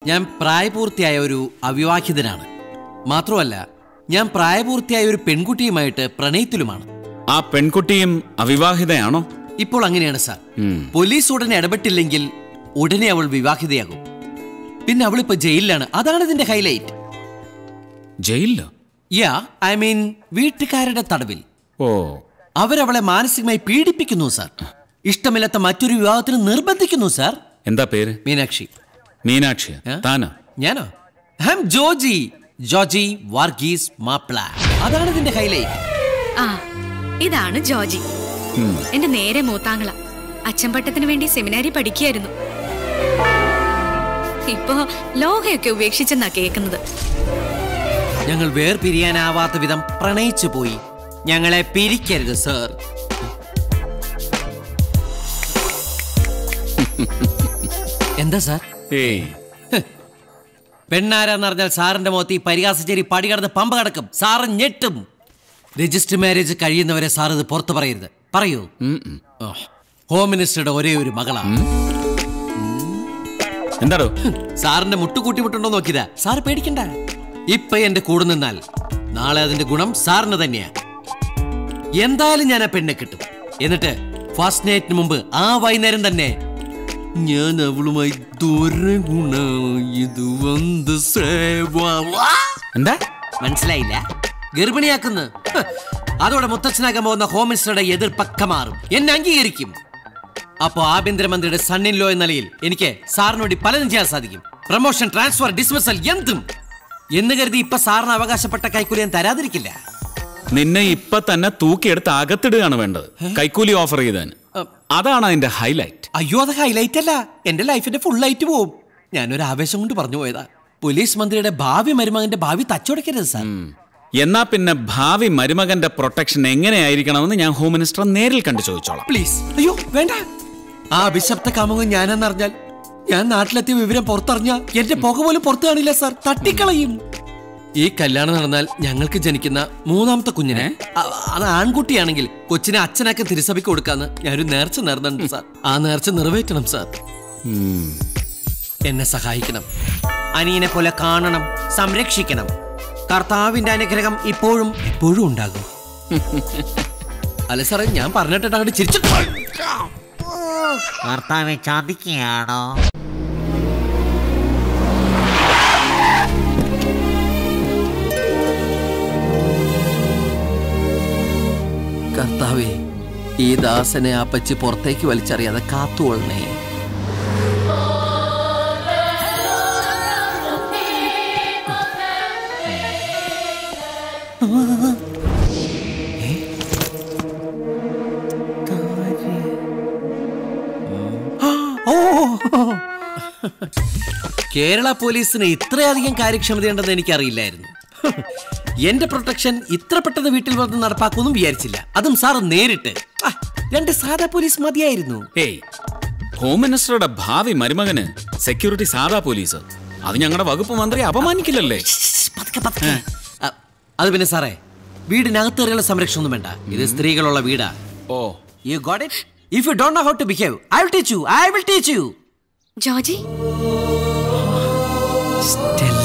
ഞാൻ പ്രായപൂർത്തിയായ ഒരു അവിവാഹിതനാണ് മാത്രമല്ല ഞാൻ പ്രായപൂർത്തിയായ ഒരു പെൺകുട്ടിയുമായിട്ട് പ്രണയത്തിലുമാണ് ആ പെൺകുട്ടിയും അവിവാഹിതയാണോ ഇപ്പോൾ അങ്ങനെയാണ് സാർ ഉം. പോലീസ് ഉടനെ ഇടപെട്ടില്ലെങ്കിൽ ഉടനെ അവൾ വിവാഹിതയാകും പിന്നെ അവളിപ്പോ ജയിലിലാണ് അതാണ് ഇതിന്റെ ഹൈലൈറ്റ് ജയിലിലോ യാ ഐ മീൻ വീട്ടുകാരുടെ തടവിൽ ഓ അവരവളെ മാനസികമായി പീഡിപ്പിക്കുന്നു സാർ ഇഷ്ടമില്ലാത്ത മറ്റൊരു വിവാഹത്തിന് നിർബന്ധിക്കുന്നു സാർ എന്താ പേര് മീനാക്ഷി മീനാക്ഷി ഏ? താനോ ഞാനോ ഹം ജോജി ജോജി വാർഗീസ് മാപ്ല അതാണ് ഇതിന്റെ ഹൈലൈറ്റ് ആ ഇതാണ് ജോജി എന്റെ നേരെ മൂത്താങ്ങള അച്ചമ്പട്ടത്തിന് വേണ്ടി സെമിനാരി പഠിക്കുകയായിരുന്നു ഇപ്പോ ലോഹയൊക്കെ ഉപേക്ഷിച്ചെന്നാ കേൾക്കുന്നത് ഞങ്ങൾ വേർപിരിയാനാവാത്ത വിധം പ്രണയിച്ചു പോയി ഞങ്ങളെ പിരിക്കരുത് സർ എന്താ സാർ ഏയ് പെണ്ണാരാന്നറിഞ്ഞാൽ സാറിന്റെ മുഖത്ത് ഈ പരിഹാസച്ചേരി പടി കടന്ന് പമ്പ കിടക്കും സാറ് ഞെട്ടും രജിസ്റ്റർ മാരേജ് കഴിയുന്നവരെ സാർ ഇത് പുറത്തു പറയരുത് പറയൂ ഓ, ഹോം മിനിസ്റ്ററുടെ ഒരേ ഒരു മകളാണ് എന്താടോ സാറിന്റെ മുട്ടുകൂട്ടി മുട്ടുണ്ടോ നോക്കിയതാ സാർ പേടിക്കണ്ട ഇപ്പൊ എന്റെ കൂടെ നിന്നാൽ നാളെ അതിന്റെ ഗുണം സാറിന് തന്നെയാ എന്തായാലും ഞാൻ ആ പെണ്ണെ കിട്ടും എന്നിട്ട് ഫസ്റ്റ് നൈറ്റിന് മുമ്പ് ആ വൈകുന്നേരം തന്നെ ഞാൻ അവളുമായി ദൂരഗുണ ഇത് വന്ന് സേവ എന്താ മനസ്സിലായില്ല ഗർഭിണിയാക്കുന്നു ഹ്. അതോടെ മുത്തച്ഛനാകാൻ പോകുന്ന ഹോം മിനിസ്റ്ററുടെ എതിർപ്പക്ക മാറും എന്നെ അംഗീകരിക്കും അപ്പോ ആഭ്യന്തരമന്ത്രിയുടെ സണ്ണിൻ ലോ എന്ന നിലയിൽ എനിക്ക് സാറിന് വേണ്ടി പലതും ചെയ്യാൻ സാധിക്കും പ്രൊമോഷൻ ട്രാൻസ്ഫർ ഡിസ്മിസൽ എന്തും എന്ന് കരുതി ഇപ്പൊ സാറിന് അവകാശപ്പെട്ട കൈക്കൂലി ഞാൻ തരാതിരിക്കില്ല നിന്നെ ഇപ്പൊ തന്നെ തൂക്കിയെടുത്ത് അകത്തിടുകയാണ് വേണ്ടത് കൈക്കൂലി ഓഫർ ചെയ്താൻ അതാണ് അതിന്റെ ഹൈലൈറ്റ് അയ്യോ അത് ഹൈലൈറ്റ് അല്ല എന്റെ ലൈഫിന്റെ ഫുൾ ആയിട്ട് പോവും ഞാനൊരു ആവേശം കൊണ്ട് പറഞ്ഞു പോയതാ പോലീസ് മന്ത്രിയുടെ ഭാവി മരുമകന്റെ ഭാവി തച്ചുടക്കരുത് സാർ എന്നാ പിന്നെ ഭാവി മരുമകന്റെ പ്രൊട്ടക്ഷൻ എങ്ങനെയായിരിക്കണമെന്ന് ഞാൻ ഹോം മിനിസ്റ്റർ നേരിൽ കണ്ടു ചോദിച്ചോളാം പ്ലീസ് അയ്യോ വേണ്ട ആ അഭിശപ്ത കാമുകൻ ഞാനെന്നറിഞ്ഞാൽ ഞാൻ നാട്ടിലെത്തിയ വിവരം പുറത്തറിഞ്ഞ എന്റെ പുക പോലും പുറത്തു കാണില്ല സാർ തട്ടിക്കളയും ഈ കല്യാണം നടന്നാൽ ഞങ്ങൾക്ക് ജനിക്കുന്ന മൂന്നാമത്തെ കുഞ്ഞിനെ അ- അത് ആൺകുട്ടിയാണെങ്കിൽ കൊച്ചിനെ അച്ഛനാക്കി തിരുസഭയ്ക്ക് കൊടുക്കാന്ന് ഞാനൊരു നേർച്ച നേർന്നുണ്ട് സാർ ആ നേർച്ച നിറവേറ്റണം സാർ എന്നെ സഹായിക്കണം അനിയനെ പോലെ കാണണം സംരക്ഷിക്കണം കർത്താവിന്റെ അനുഗ്രഹം ഇപ്പോഴും എപ്പോഴും ഉണ്ടാകും അല്ല സാറേ ഞാൻ പറഞ്ഞിട്ട് അങ്ങോട്ട് ചിരിച്ചു ഭർത്താവെ ചതിക്കുകയാണോ കർത്താവേ ഈ ദാസനെ ആ പച്ചി പുറത്തേക്ക് വലിച്ചറിയാതെ കാത്തുകൊള്ളണേ കേരള പോലീസിന് ഇത്രയധികം കാര്യക്ഷമതയുണ്ടെന്ന് എനിക്കറിയില്ലായിരുന്നു എന്റെ പ്രൊട്ടക്ഷൻ ഇത്ര പെട്ടെന്ന് വീട്ടിൽ വന്ന് നടപ്പാക്കുമെന്നും വിചാരിച്ചില്ല അതും സാർ നേരിട്ട് ആ, രണ്ട് സാധാ പോലീസ് മതിയായിരുന്നു ഏയ് ഹോം മിനിസ്റ്ററുടെ ഭാവി മരുമകന് സെക്യൂരിറ്റി സാധാ പോലീസ് അത് ഞങ്ങളുടെ വകുപ്പ് മന്ത്രി അപമാനിക്കില്ലല്ലേ പതുക്കെ, പതുക്കെ. ആ, അത് പിന്നെ സാറേ വീടിനകത്ത് കയറിയുള്ള സംരക്ഷണം ഒന്നും വേണ്ട ഇത് സ്ത്രീകളുള്ള വീടാ oh you got it if you don't know how to behave I will teach you I will teach you Joji Stella